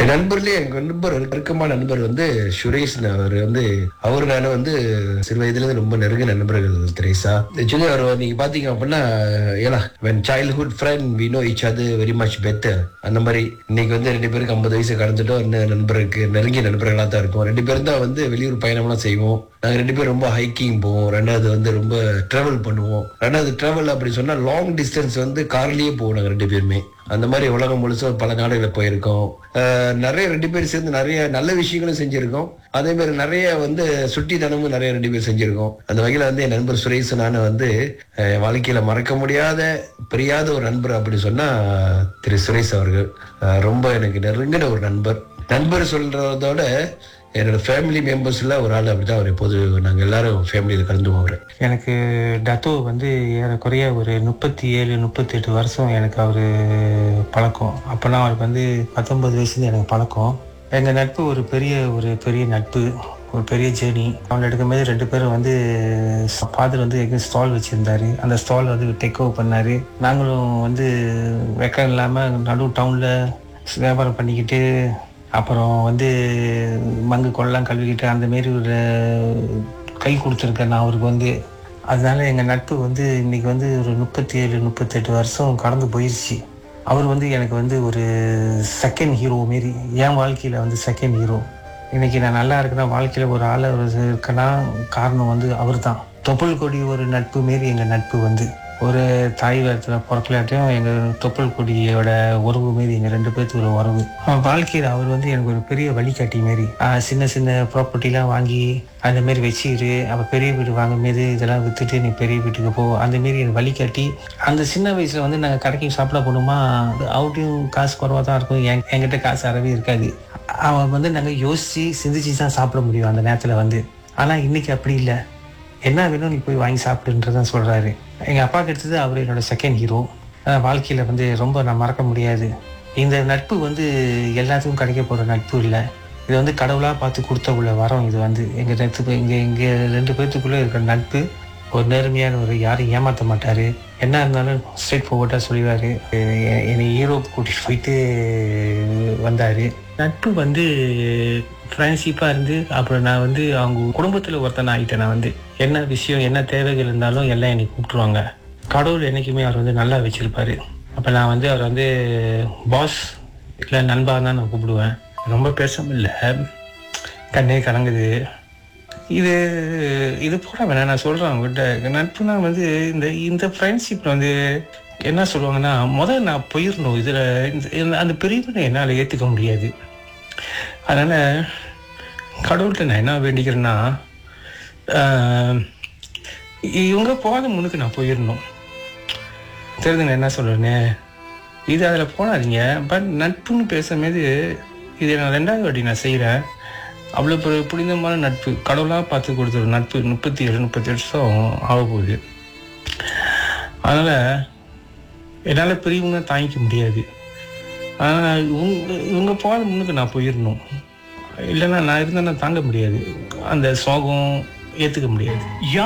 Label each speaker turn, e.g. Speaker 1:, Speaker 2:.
Speaker 1: என் நண்பர்லயே எங்க நண்பர் நெருக்கமான நண்பர் வந்து சுரேஷ் அவர் வந்து அவரு நானும் வந்து சிறு வயதுல இருந்து ரொம்ப நெருங்கின நண்பர்கள் திரேசா ஆக்சுவலி அவர் நீங்க பாத்தீங்க அப்படின்னா ஏலா when childhood friend we know each other very much better அந்த மாதிரி இன்னைக்கு வந்து ரெண்டு பேருக்கு ஐம்பது வயசு கடந்துட்டோம் இன்னும் நண்பருக்கு நெருங்கிய நண்பர்களா தான் இருக்கும் ரெண்டு பேரும் தான் வந்து வெளியூர் பயணம்லாம் செய்வோம் நாங்க ரெண்டு பேரும் ரொம்ப ஹைக்கிங் போவோம் ரெண்டாவது வந்து ரொம்ப டிராவல் பண்ணுவோம் ரெண்டாவது டிராவல் அப்படி சொன்னா லாங் டிஸ்டன்ஸ் வந்து கார்லயே போவோம் நாங்க ரெண்டு பேருமே அந்த மாதிரி உலகம் முழுசும் பல நாடுகளில் போயிருக்கோம் அஹ் நிறைய ரெண்டு பேரும் சேர்ந்து நிறைய நல்ல விஷயங்களும் செஞ்சிருக்கோம் அதே மாதிரி நிறைய வந்து சுட்டித்தனமும் நிறைய ரெண்டு பேர் செஞ்சிருக்கோம் அந்த வகையில வந்து என் நண்பர் சுரேஷ் நானும் வந்து அஹ் என் வாழ்க்கையில மறக்க முடியாத பிரியாத ஒரு நண்பர் அப்படி சொன்னா திரு சுரேஷ் அவர்கள் அஹ் ரொம்ப எனக்கு நெருங்கின ஒரு நண்பர் நண்பர் சொல்றதோட என்னோட ஃபேமிலி மெம்பர்ஸ்ல ஒரு ஆள் அப்படிதான் அவர் எப்போது நாங்க எல்லாரும் ஃபேமிலியில கலந்து போகிறேன்
Speaker 2: எனக்கு டத்தோ வந்து ஏறக்குறைய ஒரு முப்பத்தி ஏழு முப்பத்தி எட்டு வருஷம் எனக்கு அவர் பழக்கம் அப்போனா அவருக்கு வந்து பத்தொன்பது வயசுலேருந்து எனக்கு பழக்கம் எங்கள் நட்பு ஒரு பெரிய ஒரு பெரிய நட்பு ஒரு பெரிய ஜேர்னி அவன் எடுக்கும்போது ரெண்டு பேரும் வந்து ஃபாதர் வந்து எங்கே ஸ்டால் வச்சுருந்தாரு அந்த ஸ்டால் வந்து டேக் ஓவர் பண்ணார் நாங்களும் வந்து வெக்கம் இல்லாமல் நடு டவுனில் வியாபாரம் பண்ணிக்கிட்டு அப்புறம் வந்து மங்கு கொள்ளலாம் கழுவிக்கிட்டு அந்த மாரி ஒரு கை கொடுத்துருக்கேன் நான் அவருக்கு வந்து அதனால எங்கள் நட்பு வந்து இன்னைக்கு வந்து ஒரு முப்பத்தி ஏழு முப்பத்தெட்டு வருஷம் கடந்து போயிடுச்சு அவர் வந்து எனக்கு வந்து ஒரு செகண்ட் ஹீரோ மாரி என் வாழ்க்கையில் வந்து செகண்ட் ஹீரோ இன்னைக்கு நான் நல்லா இருக்கேன்னா வாழ்க்கையில் ஒரு ஆள் இருக்கேன்னா காரணம் வந்து அவர் தான் தொப்புள் கொடி ஒரு நட்பு மாரி எங்கள் நட்பு வந்து ஒரு தாய் வேரத்தில் பிறக்கலாட்டையும் எங்கள் தொப்புள் கொடியோட உறவு மாரி எங்கள் ரெண்டு பேர்த்துக்கு ஒரு உறவு அவன் வாழ்க்கையில் அவர் வந்து எனக்கு ஒரு பெரிய வழிகாட்டி மாரி ஆஹ் சின்ன சின்ன ப்ராப்பர்ட்டிலாம் வாங்கி அந்த மாரி வச்சுக்கிட்டு அப்போ பெரிய வீடு வாங்கும் போது இதெல்லாம் விற்றுட்டு நீ பெரிய வீட்டுக்கு போ அந்த மாரி எனக்கு வழிகாட்டி அந்த சின்ன வயசில் வந்து நாங்கள் கடைக்கு சாப்பிட போனோமா அவுட்டையும் காசு குறவாக தான் இருக்கும் என் என்கிட்ட காசு அறவே இருக்காது அவன் வந்து நாங்கள் யோசித்து சிந்திச்சு தான் சாப்பிட முடியும் அந்த நேரத்தில் வந்து ஆனால் இன்னைக்கு அப்படி இல்லை என்ன வேணும் நீ போய் வாங்கி சாப்பிடுன்றதான் சொல்கிறாரு எங்கள் அப்பாவுக்கு எடுத்தது அவர் என்னோட செகண்ட் ஹீரோ வாழ்க்கையில் வந்து ரொம்ப நான் மறக்க முடியாது இந்த நட்பு வந்து எல்லாத்துக்கும் கிடைக்க போகிற நட்பு இல்லை இது வந்து கடவுளாக பார்த்து கொடுத்த உள்ள வரம் இது வந்து எங்கள் நட்பு இங்கே இங்கே ரெண்டு பேர்த்துக்குள்ளே இருக்கிற நட்பு ஒரு நேர்மையான ஒரு யாரும் ஏமாற்ற மாட்டார் என்ன இருந்தாலும் ஸ்ட்ரெயிட் ஃபார்வர்டாக சொல்லிடுவார் என்னை யூரோப் கூட்டிகிட்டு போயிட்டு வந்தார் நட்பு வந்து ஃப்ரெண்ட்ஷிப்பாக இருந்து அப்புறம் நான் வந்து அவங்க குடும்பத்தில் ஒருத்தன் ஆகிட்டேன் நான் வந்து என்ன விஷயம் என்ன தேவைகள் இருந்தாலும் எல்லாம் என்னை கூப்பிட்டுருவாங்க கடவுள் என்றைக்குமே அவர் வந்து நல்லா வச்சுருப்பாரு அப்போ நான் வந்து அவர் வந்து பாஸ் இல்லை நண்பா தான் நான் கூப்பிடுவேன் ரொம்ப பேசாமல் இல்லை கண்ணே கலங்குது இது இது போட வேணாம் நான் சொல்கிறேன் அவங்ககிட்ட நட்புனா வந்து இந்த இந்த ஃப்ரெண்ட்ஷிப்பில் வந்து என்ன சொல்லுவாங்கன்னா முதல்ல நான் போயிடணும் இதில் அந்த பெரியவனை என்னால் ஏற்றுக்க முடியாது அதனால் கடவுள்கிட்ட நான் என்ன வேண்டிக்கிறேன்னா ஆஹ், இவங்க போகாத முன்னுக்கு நான் போயிடணும் தெரியுதுங்க என்ன சொல்கிறேன்னு இது அதில் போனாதீங்க பட் நட்புன்னு பேசும்போது இது நான் ரெண்டாவது வாட்டி நான் செய்கிறேன் அவ்வளோ பெரிய புனிதமான நட்பு கடவுளாக பார்த்து கொடுத்த ஒரு நட்பு முப்பத்தி ஏழு முப்பத்தி வருஷம் ஆக போகுது அதனால் என்னால் பெரியவங்க தாங்கிக்க முடியாது ஆனால் இவங்க இவங்க போகாத முன்னுக்கு நான் போயிடணும் இல்லைன்னா நான் இருந்தேன்னா தாங்க முடியாது அந்த சோகம் ஏற்றுக்க முடியாது